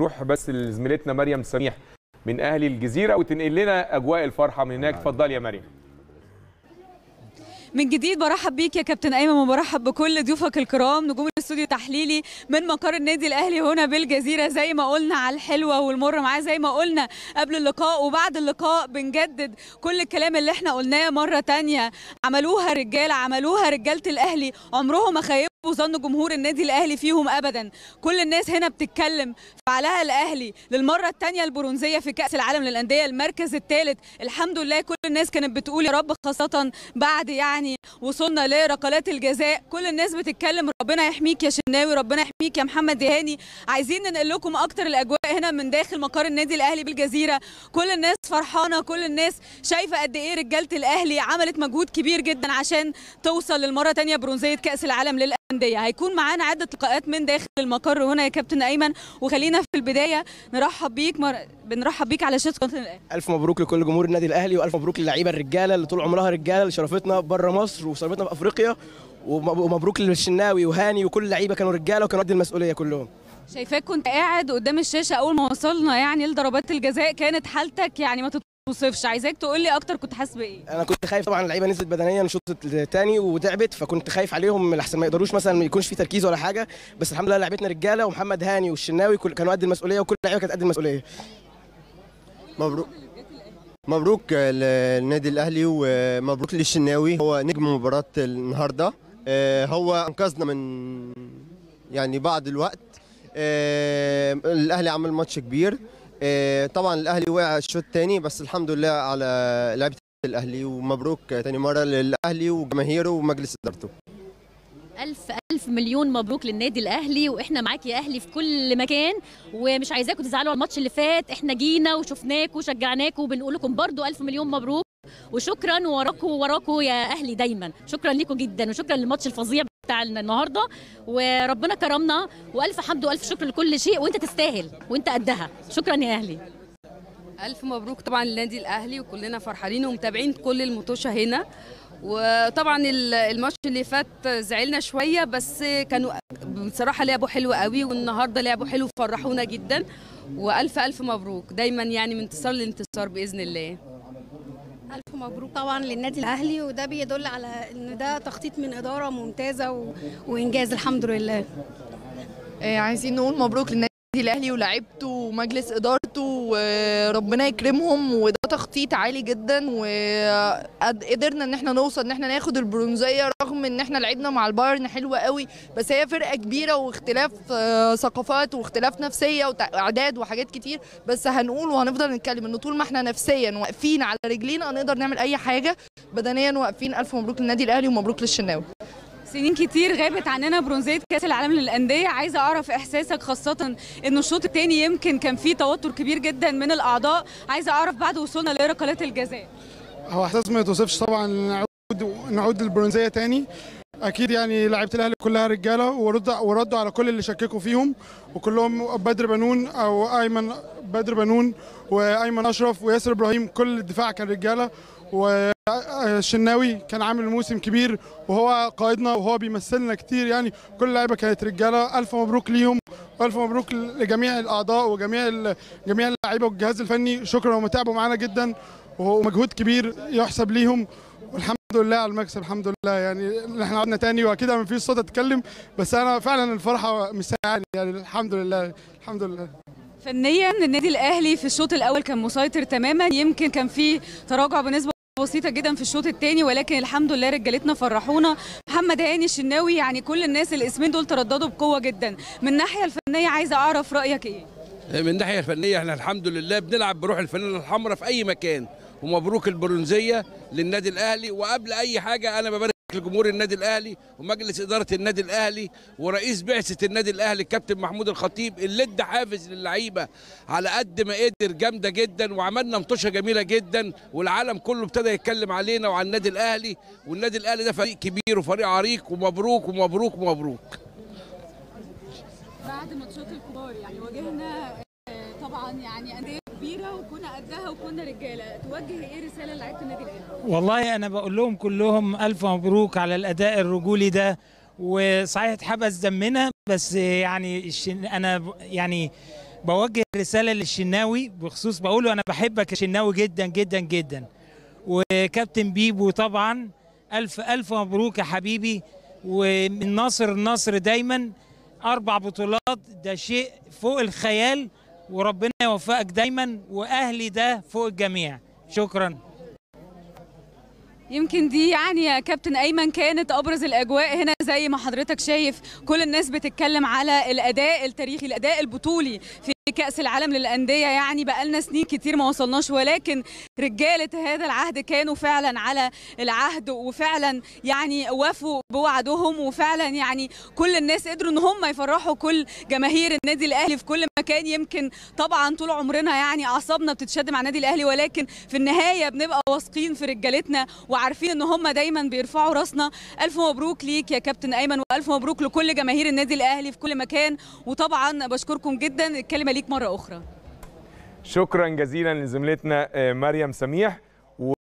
نروح بس لزميلتنا مريم سميح من اهلي الجزيره وتنقل لنا اجواء الفرحه من هناك اتفضلي يا مريم من جديد برحب بيك يا كابتن ايمن وبرحب بكل ضيوفك الكرام نجوم الاستوديو التحليلي من مقر النادي الاهلي هنا بالجزيره زي ما قلنا على الحلوه والمره معاه زي ما قلنا قبل اللقاء وبعد اللقاء بنجدد كل الكلام اللي احنا قلناه مره تانية عملوها رجاله عملوها رجاله الاهلي عمرهم ما خيبوا ظن جمهور النادي الاهلي فيهم ابدا كل الناس هنا بتتكلم فعلها الاهلي للمره الثانيه البرونزيه في كاس العالم للانديه المركز الثالث الحمد لله كل الناس كانت بتقول يا رب خاصه بعد يعني وصلنا لركلات الجزاء كل الناس بتتكلم ربنا يحميك يا شناوي ربنا يحميك يا محمد دهاني عايزين ننقل لكم اكتر الاجواء هنا من داخل مقر النادي الاهلي بالجزيره كل الناس فرحانه كل الناس شايفه قد ايه رجاله الاهلي عملت مجهود كبير جدا عشان توصل للمره ثانيه برونزيه كاس العالم للانديه هيكون معانا عده لقاءات من داخل المقر هنا يا كابتن ايمن وخلينا في البدايه نرحب بيك مر... بنرحب بيك على شاشه قناه الاهلي الف مبروك لكل جمهور النادي الاهلي والف مبروك للعيبه الرجاله اللي طول عمرها رجاله اللي شرفتنا بره مصر وشرفتنا في افريقيا ومبروك للشناوي وهاني وكل اللعيبه كانوا رجاله وكانوا قد المسؤوليه كلهم شايفاك كنت قاعد قدام الشاشه اول ما وصلنا يعني لضربات الجزاء كانت حالتك يعني ما تتوصفش عايزاك تقول لي اكتر كنت حاسس بايه انا كنت خايف طبعا اللعيبه نزلت بدنيا الشوط الثاني وتعبت فكنت خايف عليهم لحسن ما يقدروش مثلا ما يكونش في تركيز ولا حاجه بس الحمد لله لعبتنا رجاله ومحمد هاني والشناوي كانوا قد المسؤوليه وكل اللعيبه كانت قد المسؤوليه مبروك مبروك للنادي الاهلي ومبروك للشناوي هو نجم مباراه النهارده هو انقذنا من يعني بعض الوقت الاهلي عمل ماتش كبير طبعا الاهلي وقع الشوط الثاني بس الحمد لله على لعيبه الاهلي ومبروك تاني مره للاهلي وجماهيره ومجلس ادارته ألف ألف مليون مبروك للنادي الأهلي وإحنا معاك يا أهلي في كل مكان ومش عايزاكم تزعلوا على الماتش اللي فات إحنا جينا وشفناكم وشجعناكم وبنقول لكم برضو ألف مليون مبروك وشكرا وراكم وراكم يا أهلي دايما شكرا لكم جدا وشكرا للماتش الفظيع بتاع النهارده وربنا كرمنا والف حمد والف شكر لكل شيء وانت تستاهل وانت قدها شكرا يا اهلي الف مبروك طبعا للنادي الاهلي وكلنا فرحانين ومتابعين كل المطوشه هنا وطبعا الماتش اللي فات زعلنا شويه بس كانوا بصراحه لعبوا حلو قوي والنهارده لعبوا حلو فرحونا جدا والف الف مبروك دايما يعني من انتصار لانتصار باذن الله ألف مبروك طبعا للنادي الأهلي وده بيدل على إن ده تخطيط من إدارة ممتازة و... وإنجاز الحمد لله. عايزين نقول مبروك للنادي الاهلي ولاعيبته ومجلس ادارته وربنا يكرمهم وده تخطيط عالي جدا وقدرنا ان احنا نوصل ان احنا ناخد البرونزيه رغم ان احنا لعبنا مع البايرن حلوه قوي بس هي فرقه كبيره واختلاف ثقافات واختلاف نفسيه واعداد وحاجات كتير بس هنقول وهنفضل نتكلم ان طول ما احنا نفسيا واقفين على رجلينا هنقدر نعمل اي حاجه بدنيا واقفين الف مبروك للنادي الاهلي ومبروك للشناوي سنين كتير غابت عننا برونزيه كاس العالم للانديه عايزه اعرف احساسك خاصه انه الشوط الثاني يمكن كان فيه توتر كبير جدا من الاعضاء عايزه اعرف بعد وصولنا لركلات الجزاء هو احساس ما يتوصفش طبعا نعود نعود للبرونزيه تاني اكيد يعني لعيبه الاهلي كلها رجاله ورد وردوا على كل اللي شككوا فيهم وكلهم بدر بنون او ايمن بدر بنون وايمن اشرف وياسر ابراهيم كل الدفاع كان رجاله والشناوي كان عامل موسم كبير وهو قائدنا وهو بيمثلنا كتير يعني كل اللعيبه كانت رجاله الف مبروك ليهم والف مبروك لجميع الاعضاء وجميع جميع اللعيبه والجهاز الفني شكرا هم تعبوا معانا جدا ومجهود كبير يحسب ليهم والحمد لله على المكسب الحمد لله يعني احنا قعدنا تاني واكيد ما فيش صوت اتكلم بس انا فعلا الفرحه مساعدني يعني الحمد لله الحمد لله فنيا النادي الاهلي في الشوط الاول كان مسيطر تماما يمكن كان في تراجع بنسبه بسيطة جدا في الشوط الثاني ولكن الحمد لله رجالتنا فرحونا محمد هاني الشناوي يعني كل الناس الاسمين دول ترددوا بقوة جدا من الناحية الفنية عايزة اعرف رأيك ايه من الناحية الفنية احنا الحمد لله بنلعب بروح الفانيلا الحمراء في اي مكان ومبروك البرونزية للنادي الاهلي وقبل اي حاجة انا ببارك لجمهور النادي الاهلي ومجلس اداره النادي الاهلي ورئيس بعثه النادي الاهلي الكابتن محمود الخطيب اللي ادى حافز للعيبه على قد ما قدر جامده جدا وعملنا مطوشه جميله جدا والعالم كله ابتدى يتكلم علينا وعلى النادي الاهلي والنادي الاهلي ده فريق كبير وفريق عريق ومبروك ومبروك ومبروك بعد ماتشات الكبار يعني واجهنا طبعا يعني انديه كبيره وكنا قدها وكنا رجاله توجه ايه رساله لعيبه النادي الاهلي والله انا بقول لهم كلهم الف مبروك على الاداء الرجولي ده وصحيح اتحبس دمنا بس يعني انا يعني بوجه رساله للشناوي بخصوص بقول له انا بحبك يا شناوي جدا جدا جدا وكابتن بيبو طبعا الف الف مبروك يا حبيبي ومن ناصر النصر دايما اربع بطولات ده شيء فوق الخيال وربنا يوفقك دايما واهلي ده فوق الجميع شكرا يمكن دي يعني يا كابتن ايمن كانت ابرز الاجواء هنا زي ما حضرتك شايف كل الناس بتتكلم على الاداء التاريخي الاداء البطولي في كاس العالم للانديه يعني بقالنا سنين كتير ما وصلناش ولكن رجاله هذا العهد كانوا فعلا على العهد وفعلا يعني وفوا بوعدهم وفعلا يعني كل الناس قدروا ان هم يفرحوا كل جماهير النادي الاهلي في كل مكان يمكن طبعا طول عمرنا يعني اعصابنا بتتشد مع النادي الاهلي ولكن في النهايه بنبقى واثقين في رجالتنا وعارفين ان هم دايما بيرفعوا راسنا الف مبروك ليك يا كابتن ايمن والف مبروك لكل جماهير النادي الاهلي في كل مكان وطبعا بشكركم جدا الكلمه ليك مره اخرى شكرا جزيلا لزميلتنا آه، مريم سميح